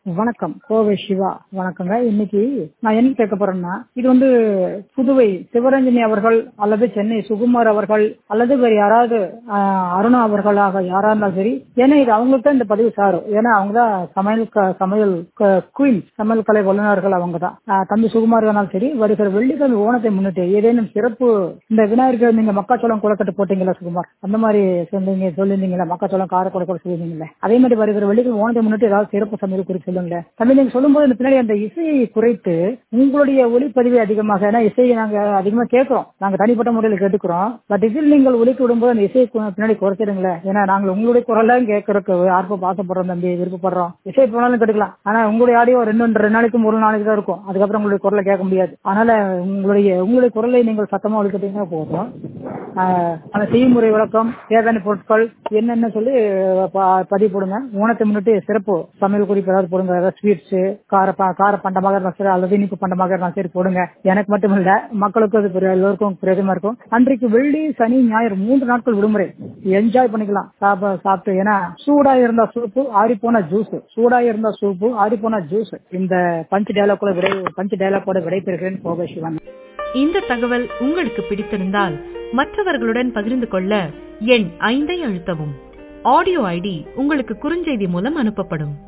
வணக்கம் கோவை சிவா வணக்கங்க இன்னைக்கு நான் என்ன கேட்க போறேன்னா இது வந்து புதுவை சிவரஞ்சனி அவர்கள் அல்லது சென்னை சுகுமார் அவர்கள் அல்லது வேறு யாராவது ஆஹ், அருணா அவர்களாக யாரா இருந்தாலும் சரி ஏன்னா இது அவங்களுக்கு தான் இந்த பதிவு சாரும் ஏன்னா அவங்க தான் சமையல் க- சமையல் குயின் சமையல் கலை வல்லுநர்கள் அவங்க தான் தம்பி சுகுமார் ஆனாலும் சரி வருகிற வெள்ளிக்கிழமை ஓணத்தை முன்னிட்டு ஏதேனும் சிறப்பு இந்த விநாயகர் நீங்க மக்காச்சோளம் குளக்கட்டு போட்டீங்களா சுகுமார் அந்த மாதிரி சொன்னீங்க சொல்லியிருந்தீங்களா மக்காச்சோளம் கார குளக்கட்டு சொல்லியிருந்தீங்களே அதே மாதிரி வருகிற வெள்ளிக்கிழமை ஓணத்தை முன்னிட்டு ஏதாவது சிறப்பு சமையல் குறித்து சொல்லுங்களேன் தம்பி நீங்க சொல்லும்போது இந்த பின்னாடி அந்த இசையை குறைத்து உங்களுடைய ஒளிப்பதிவை அதிகமாக ஏன்னா இசையை நாங்க அதிகமா கேட்கிறோம் நாங்க தனிப்பட்ட முறையில் கேட்டுக்கிறோம் பட் இதில் நீங்கள் ஒலிக்கு விடும்போது அந்த இசையை கு- பின்னாடி குறைச்சிடுங்களேன் ஏன்னா நாங்கள் உங்களுடைய குரலாம் கேட்கறதுக்கு ஆர்வம் ஆசைப்படுறோம் தம்பி விருப்பப்படுறோம் இசை போனாலும் கேட்டுக்கலாம் ஆனா உங்களுடைய ஆடியோ ரெண்டு ரெண்டு நாளைக்கு ஒரு நாளைக்கு தான் இருக்கும் அதுக்கப்புறம் உங்களுடைய குரலை கேட்க முடியாது அதனால உங்களுடைய உங்களுடைய குரலை நீங்கள் சத்தமா ஒழிக்கிட்டீங்கன்னா போதும் ஆஹ் அந்த செய்முறை விளக்கம் தேவையான பொருட்கள் என்னென்ன சொல்லி ப- பதிவு போடுங்க ஓணத்தை முன்னிட்டு சிறப்பு சமையல் குறிப்பு ஏதாவது போடுங்க ஏதாவது ஸ்வீட்ஸ் கார ப- கார பண்டமாக இருந்தாலும் சரி அல்லது இனிப்பு பண்டமாக இருந்தாலும் சரி போடுங்க எனக்கு மட்டும் இல்ல மக்களுக்கும் அது பெரிய- எல்லோருக்கும் பிரயோஜனமா இருக்கும் அன்றைக்கு வெள்ளி சனி ஞாயிறு மூன்று நாட்கள் விடுமுறை என்ஜாய் பண்ணிக்கலாம் சாப்ப சாப்பிட்டு ஏன்னா சூடா இருந்தா சூப்பு ஆறி போன ஜூஸ் சூடா இருந்தா சூப்பு ஆறி போன ஜூஸ் இந்த பஞ்ச் டயலாக் விடை பஞ்ச் டயலாக்கோட விடைபெறுகிறேன் கோபை சிவன் இந்த தகவல் உங்களுக்கு பிடித்திருந்தால் மற்றவர்களுடன் பகிர்ந்து கொள்ள எண் ஐந்தை அழுத்தவும் ஆடியோ ஐடி உங்களுக்கு குறுஞ்செய்தி மூலம் அனுப்பப்படும்